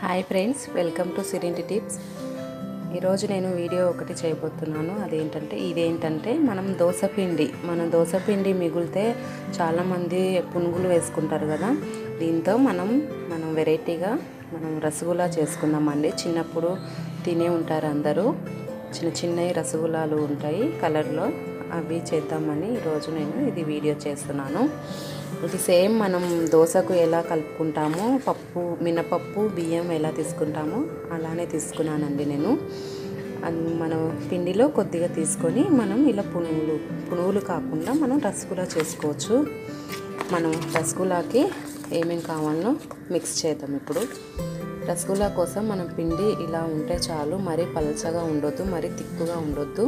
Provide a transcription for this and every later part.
hi friends welcome to సిరింటి tips ఈరోజు నేను వీడియో ఒకటి చేయబోతున్నాను అదేంటంటే ఇదేంటంటే మనం దోసపిండి మనం దోసపిండి మిగిలితే చాలామంది పునుగులు వేసుకుంటారు కదా దీంతో మనం మనం వెరైటీగా మనం రసగుల్లా చేసుకుందామండి చిన్నప్పుడు తినే ఉంటారు అందరూ చిన్న చిన్నవి రసగుల్లాలు ఉంటాయి కలర్లో అవి చేద్దామని ఈరోజు నేను ఇది వీడియో చేస్తున్నాను ఇది సేమ్ మనం దోశకు ఎలా కలుపుకుంటామో పప్పు మినపప్పు బియ్యం ఎలా తీసుకుంటామో అలానే తీసుకున్నానండి నేను అన్- మనం పిండిలో కొద్దిగా తీసుకొని మనం ఇలా పునుగులు పునుగులు కాకుండా మనం రసగుల్లా చేసుకోవచ్చు మనం రసగుల్లాకి ఏమేం కావాలనో మిక్స్ చేద్దాం ఇప్పుడు రసగుల్లా కోసం మనం పిండి ఇలా ఉంటే చాలు మరీ పలచగా ఉండొద్దు మరీ తిక్కుగా ఉండొద్దు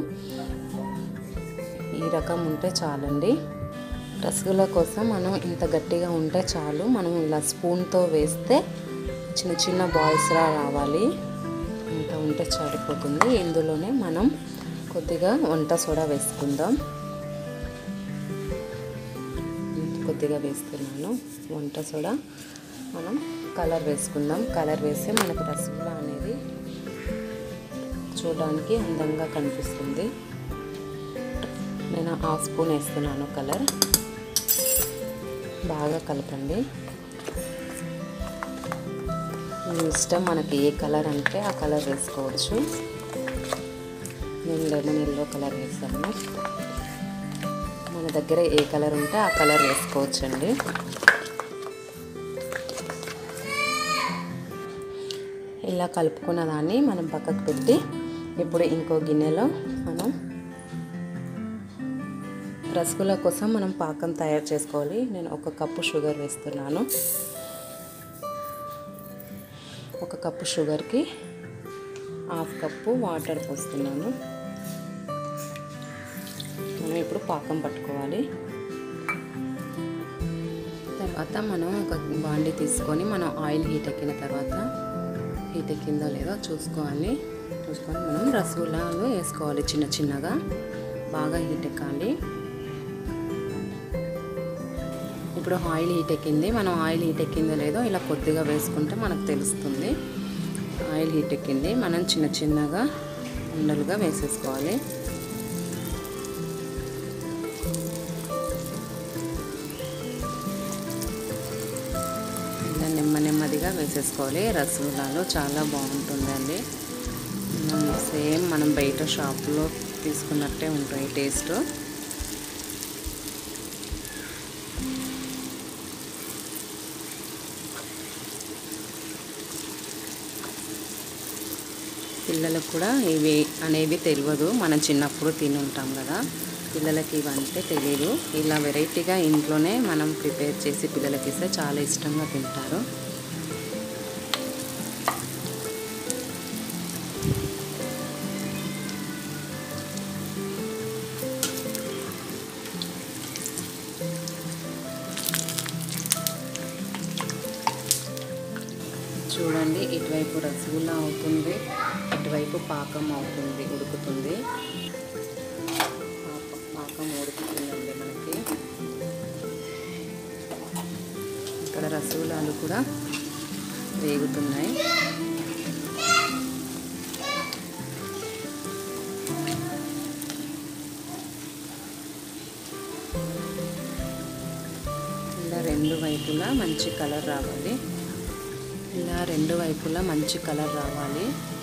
ఈ రకం ఉంటే చాలండి రసగుల్లా కోసం మనం ఇంత గట్టిగా ఉంటే చాలు మనం ఇలా స్పూన్తో వేస్తే చిన్న చిన్న బాల్స్లా రావాలి ఇంత ఉంటే సరిపోతుంది ఇందులోనే మనం కొద్దిగా వంట సోడా వేసుకుందాం కొద్దిగా వేస్తున్నాను వంట సోడా మనం కలర్ వేసుకుందాం కలర్ వేస్తే మనకు రసగుల్లా అనేది చూడడానికి అందంగా కనిపిస్తుంది నేను హాఫ్ స్పూన్ వేస్తున్నాను కలర్ బాగా కలపండి మీ ఇష్టం మనకి ఏ కలర్ అంటే ఆ కలర్ వేసుకోవచ్చు నేను లెమన్ ఎల్లో కలర్ వేసాను మన దగ్గర ఏ కలర్ ఉంటే ఆ కలర్ వేసుకోవచ్చండి ఇలా కలుపుకున్న దాన్ని మనం పక్కకు పెట్టి ఇప్పుడు ఇంకో గిన్నెలో మనం రసగుల్లా కోసం మనం పాకం తయారు చేసుకోవాలి నేను ఒక కప్పు షుగర్ వేస్తున్నాను ఒక కప్పు షుగర్కి హాఫ్ కప్పు వాటర్ పోస్తున్నాను మనం ఇప్పుడు పాకం పట్టుకోవాలి తర్వాత మనం ఒక బాండి తీసుకొని మనం ఆయిల్ హీట్ ఎక్కిన తర్వాత హీట్ ఎక్కిందో లేదో చూసుకోవాలి చూసుకొని మనం రసగుల్లాలు వేసుకోవాలి చిన్న చిన్నగా బాగా హీట్ ఎక్కాలి ఇప్పుడు ఆయిల్ హీట్ ఎక్కింది మనం ఆయిల్ హీట్ ఎక్కిందో లేదో ఇలా కొద్దిగా వేసుకుంటే మనకు తెలుస్తుంది ఆయిల్ హీట్ ఎక్కింది మనం చిన్న చిన్నగా ఉండలుగా వేసేసుకోవాలి ఇలా నెమ్మ నెమ్మదిగా వేసేసుకోవాలి రసగుల్లాలు చాలా బాగుంటుందండి మనం సేమ్ మనం బయట షాప్లో తీసుకున్నట్టే ఉంటాయి టేస్ట్ పిల్లలకు కూడా ఇవి అనేవి తెలియదు మనం చిన్నప్పుడు తిని ఉంటాం కదా పిల్లలకి ఇవంటే తెలియదు ఇలా వెరైటీగా ఇంట్లోనే మనం ప్రిపేర్ చేసి పిల్లలకి ఇస్తే చాలా ఇష్టంగా తింటారు చూడండి ఇటువైపు రసగుల్లా అవుతుంది ఇటువైపు పాకం అవుతుంది ఉడుకుతుంది పాప- పాకం ఉడుకుతుందండి మనకి ఇక్కడ రసగుల్లాలు కూడా వేగుతున్నాయి ఇలా రెండు వైపులా మంచి కలర్ రావాలి ఇలా రెండు వైపులా మంచి కలర్ రావాలి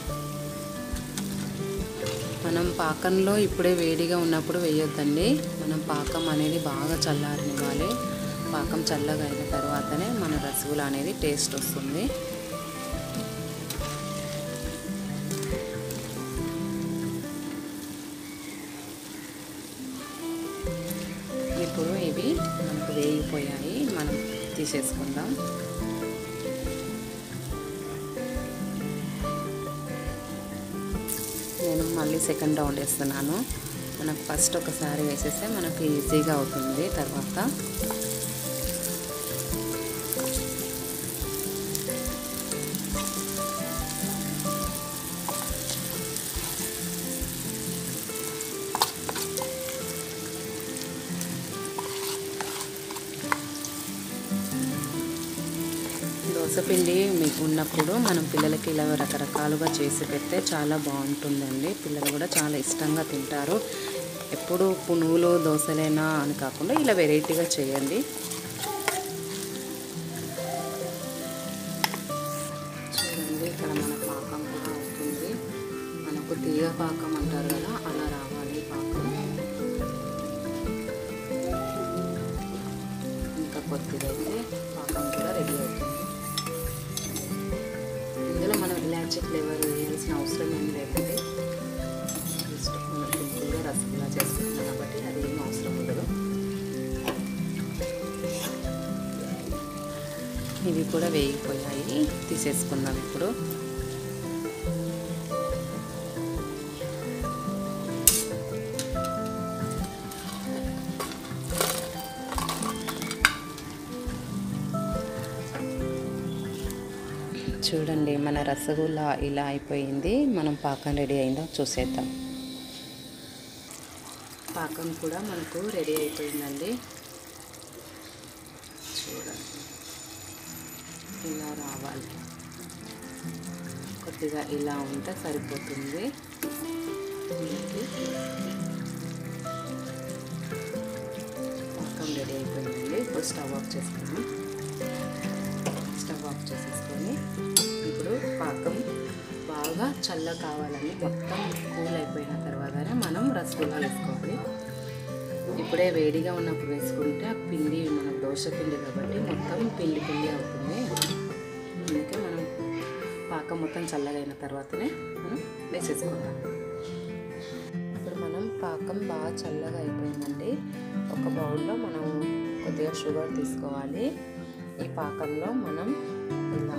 మనం పాకంలో ఇప్పుడే వేడిగా ఉన్నప్పుడు వేయొద్దండి మనం పాకం అనేది బాగా చల్లారనివ్వాలి పాకం చల్లగా అయిన తర్వాతనే మన రసగుల్లా అనేది టేస్ట్ వస్తుంది ఇప్పుడు ఇవి మనకు వేగిపోయాయి మనం తీసేసుకుందాం నేను మళ్ళీ సెకండ్ రౌండ్ వేస్తున్నాను మనకు ఫస్ట్ ఒకసారి వేసేస్తే మనకు ఈజీగా అవుతుంది తర్వాత దోసపిండి మీకు ఉన్నప్పుడు మనం పిల్లలకి ఇలా రకరకాలుగా చేసి పెడితే చాలా బాగుంటుందండి పిల్లలు కూడా చాలా ఇష్టంగా తింటారు ఎప్పుడు పునుగులు దోశలేనా అని కాకుండా ఇలా వెరైటీగా చేయండి చూడండి ఇక్కడ మన పాకం కూడా అవుతుంది మనకు తీగ పాకం అంటారు కదా అలా రావాలి పాకం ఇంకా కొద్దిగా అయితే పాకం కూడా రెడీ అవుతుంది ఇందులో మనం ఇలాచీ ఫ్లేవర్ వేయాల్సిన అవసరం ఏం లేదండి జస్ట్ మనం సింపుల్గా రసగుల్లా చేసుకుంటున్నాం కాబట్టి అది ఏం అవసరం ఉండదు ఇవి కూడా వేగిపోయాయి తీసేసుకుందాం ఇప్పుడు చూడండి మన రసగుల్లా ఇలా అయిపోయింది మనం పాకం రెడీ అయిందో చూసేద్దాం పాకం కూడా మనకు రెడీ అయిపోయిందండి చూడండి ఇలా రావాలి కొద్దిగా ఇలా ఉంటే సరిపోతుంది మనకి పాకం రెడీ అయిపోయిందండి ఇప్పుడు స్టవ్ ఆఫ్ చేసుకున్నాం స్టవ్ ఆఫ్ చేసేసుకొని ఇప్పుడు పాకం బాగా చల్ల కావాలని మొత్తం కూల్ అయిపోయిన తర్వాతనే మనం రసగుల్లా వేసుకోవాలి ఇప్పుడే వేడిగా ఉన్నప్పుడు వేసుకుంటే ఆ పిండి మన దోశ పిండి కాబట్టి మొత్తం పిండి పిండి అవుతుంది అందుకే మనం పాకం మొత్తం చల్లగా అయిన తర్వాతనే మనం వేసేసుకుందాం ఇప్పుడు మనం పాకం బాగా చల్లగా అయిపోయిందండి ఒక బౌల్లో మనం కొద్దిగా షుగర్ తీసుకోవాలి ఈ పాకంలో మనం ఇలా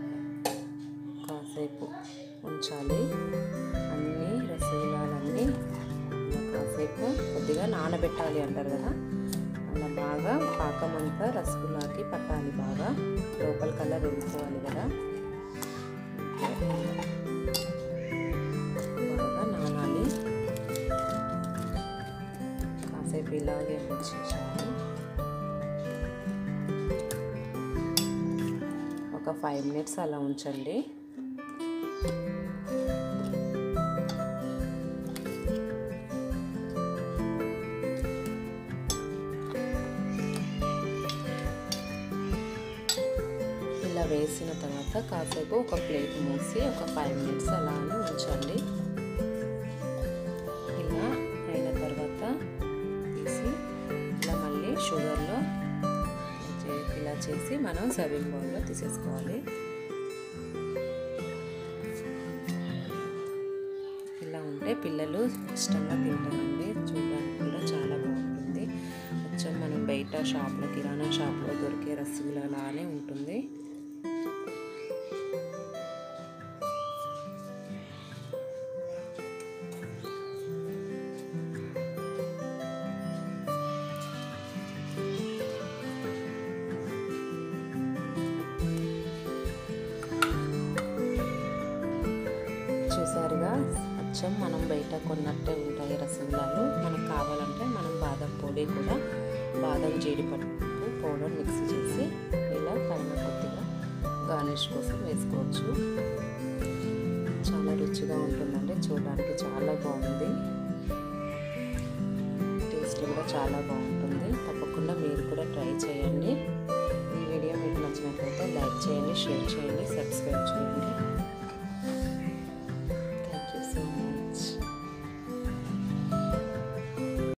కాసేపు ఉంచాలి అన్నీ రసగుల్లాలన్నీ ఇలా కాసేపు కొద్దిగా నానబెట్టాలి అంటారు కదా అలా బాగా పాకం అంతా రసగుల్లాకి పట్టాలి బాగా లోపలికల్లా వెళ్ళిపోవాలి కదా బాగా నానాలి కాసేపు ఇలాగే ఉంచేసాలి ఒక ఫైవ్ మినిట్స్ అలా ఉంచండి ఇలా వేసిన తర్వాత కాసేపు ఒక ప్లేట్ మూసి ఒక ఫైవ్ మినిట్స్ అలా అని ఉంచండి ఇలా అయిన తర్వాత తీసి ఇలా మళ్ళీ షుగర్లో ఇలా చేసి మనం సర్వింగ్ బౌల్లో తీసేసుకోవాలి ఇలా ఉంటే పిల్లలు ఇష్టంగా తింటారండి చూడడానికి కూడా చాలా బాగుంటుంది కొంచెం మనం బయట షాప్లో కిరాణా షాప్లో దొరికే రసగుల్లా లానే ఉంటుంది చూసారుగా అచ్చం మనం బయట కొన్నట్టే ఉంటాయి రసగుల్లాలు మనకు కావాలంటే మనం బాదం పొడి కూడా బాదం జీడిపప్పు పౌడర్ మిక్స్ చేసి ఇలా పైన కొద్దిగా గార్నిష్ కోసం వేసుకోవచ్చు చాలా రుచిగా ఉంటుందండి చూడడానికి చాలా బాగుంది టేస్ట్ కూడా చాలా బాగుంటుంది తప్పకుండా మీరు కూడా ట్రై చేయండి ఈ వీడియో మీకు నచ్చినట్లయితే లైక్ చేయండి షేర్ చేయండి సబ్స్క్రైబ్ చేయండి